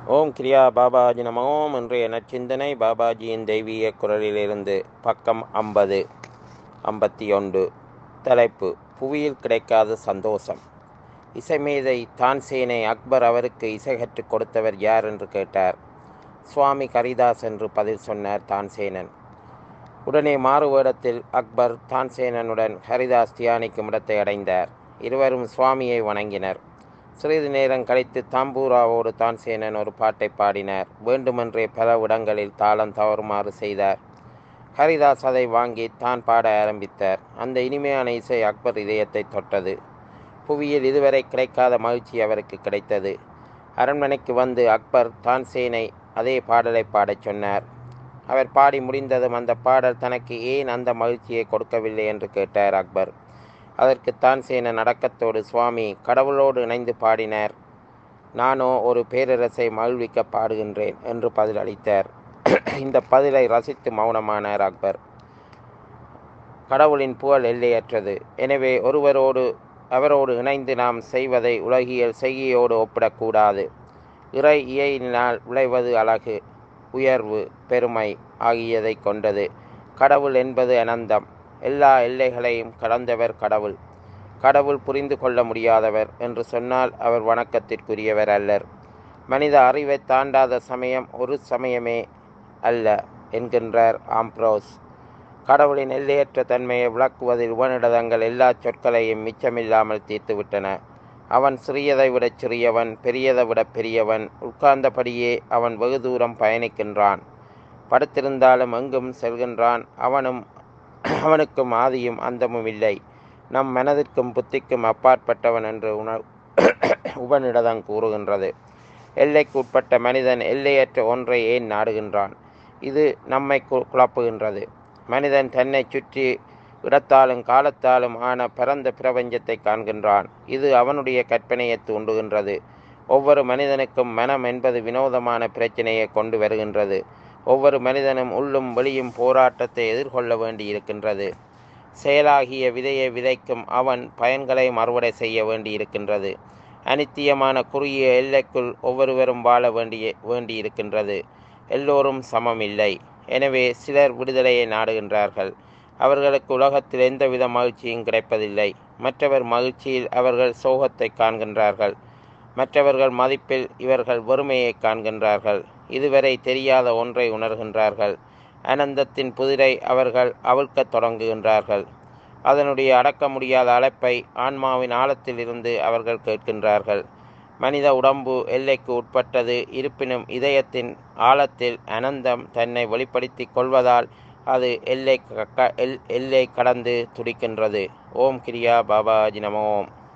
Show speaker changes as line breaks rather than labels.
ஓம் கிரியா பாபாஜி நம ஓம் இன்றைய நச்சிந்தனை பாபாஜியின் தெய்வீக குரலிலிருந்து பக்கம் ஐம்பது ஐம்பத்தி ஒன்று தலைப்பு புவியில் கிடைக்காத சந்தோஷம் இசைமேதை தான்சேனை அக்பர் அவருக்கு இசை கற்றுக் கொடுத்தவர் யார் என்று கேட்டார் சுவாமி கரிதாஸ் என்று பதில் சொன்னார் தான்சேனன் உடனே மாறுவேடத்தில் அக்பர் தான்சேனனுடன் ஹரிதாஸ் தியானிக்கும் இடத்தை அடைந்தார் இருவரும் சுவாமியை வணங்கினர் சிறிது நேரம் கழித்து தாம்பூராவோடு தான்சேனன் ஒரு பாட்டை பாடினார் வேண்டுமென்றே பல இடங்களில் தாளம் தவறுமாறு செய்தார் ஹரிதாஸ் அதை வாங்கி தான் பாட ஆரம்பித்தார் அந்த இனிமையான இசை அக்பர் இதயத்தை தொட்டது புவியில் இதுவரை கிடைக்காத மகிழ்ச்சி அவருக்கு கிடைத்தது அரண்மனைக்கு வந்து அக்பர் தான்சேனை அதே பாடலை பாடச் சொன்னார் அவர் பாடி முடிந்ததும் அந்த பாடல் தனக்கு ஏன் அந்த மகிழ்ச்சியை கொடுக்கவில்லை என்று கேட்டார் அக்பர் அதற்கு தான்சேனன் அடக்கத்தோடு சுவாமி கடவுளோடு இணைந்து பாடினார் நானோ ஒரு பேரரசை மகிழ்விக்க பாடுகின்றேன் என்று பதிலளித்தார் இந்த பதிலை ரசித்து மௌனமானார் அக்பர் கடவுளின் புகழ் எல்லையற்றது எனவே ஒருவரோடு அவரோடு இணைந்து நாம் செய்வதை உலகியல் செய்கையோடு ஒப்பிடக்கூடாது இறை இயையினால் விளைவது அழகு உயர்வு பெருமை ஆகியதை கொண்டது கடவுள் என்பது அனந்தம் எல்லா எல்லைகளையும் கடந்தவர் கடவுள் கடவுள் புரிந்து கொள்ள முடியாதவர் என்று சொன்னால் அவர் வணக்கத்திற்குரியவர் அல்லர் மனித அறிவை தாண்டாத சமயம் ஒரு சமயமே அல்ல என்கின்றார் ஆம்ப்ரோஸ் கடவுளின் எல்லையற்ற தன்மையை விளக்குவதில் உபனிடதங்கள் எல்லா சொற்களையும் மிச்சமில்லாமல் தீர்த்துவிட்டன அவன் சிறியதை விட சிறியவன் பெரியதை விட பெரியவன் உட்கார்ந்தபடியே அவன் வெகு தூரம் பயணிக்கின்றான் படுத்திருந்தாலும் எங்கும் செல்கின்றான் அவனும் அவனுக்கும் ஆதியும் அந்தமும் இல்லை நம் மனதிற்கும் புத்திக்கும் அப்பாற்பட்டவன் என்று உணர் உபனிடதம் கூறுகின்றது எல்லைக்கு உட்பட்ட மனிதன் எல்லையற்ற ஒன்றை ஏன் நாடுகின்றான் இது நம்மை குழப்புகின்றது மனிதன் தன்னை சுற்றி இடத்தாலும் காலத்தாலும் ஆன பரந்த பிரபஞ்சத்தை காண்கின்றான் இது அவனுடைய கற்பனையை தூண்டுகின்றது ஒவ்வொரு மனிதனுக்கும் மனம் என்பது வினோதமான பிரச்சனையை கொண்டு வருகின்றது ஒவ்வொரு மனிதனும் உள்ளும் வெளியும் போராட்டத்தை எதிர்கொள்ள வேண்டியிருக்கின்றது செயலாகிய விதையை விதைக்கும் அவன் பயன்களை அறுவடை செய்ய வேண்டியிருக்கின்றது அனித்தியமான குறுகிய எல்லைக்குள் ஒவ்வொருவரும் வாழ வேண்டிய வேண்டியிருக்கின்றது எல்லோரும் சமம் இல்லை எனவே சிலர் விடுதலையை நாடுகின்றார்கள் அவர்களுக்கு உலகத்தில் எந்தவித மகிழ்ச்சியும் கிடைப்பதில்லை மற்றவர் மகிழ்ச்சியில் அவர்கள் சோகத்தை காண்கின்றார்கள் மற்றவர்கள் மதிப்பில் இவர்கள் வறுமையை காண்கின்றார்கள் இதுவரை தெரியாத ஒன்றை உணர்கின்றார்கள் அனந்தத்தின் புதிரை அவர்கள் அவிழ்க்கத் தொடங்குகின்றார்கள் அதனுடைய அடக்க முடியாத அழைப்பை ஆன்மாவின் ஆழத்திலிருந்து அவர்கள் கேட்கின்றார்கள் மனித உடம்பு எல்லைக்கு உட்பட்டது இருப்பினும் இதயத்தின் ஆழத்தில் அனந்தம் தன்னை வெளிப்படுத்தி கொள்வதால் அது எல்லை எல் எல்லை கடந்து துடிக்கின்றது ஓம் கிரியா பாபாஜி நமோம்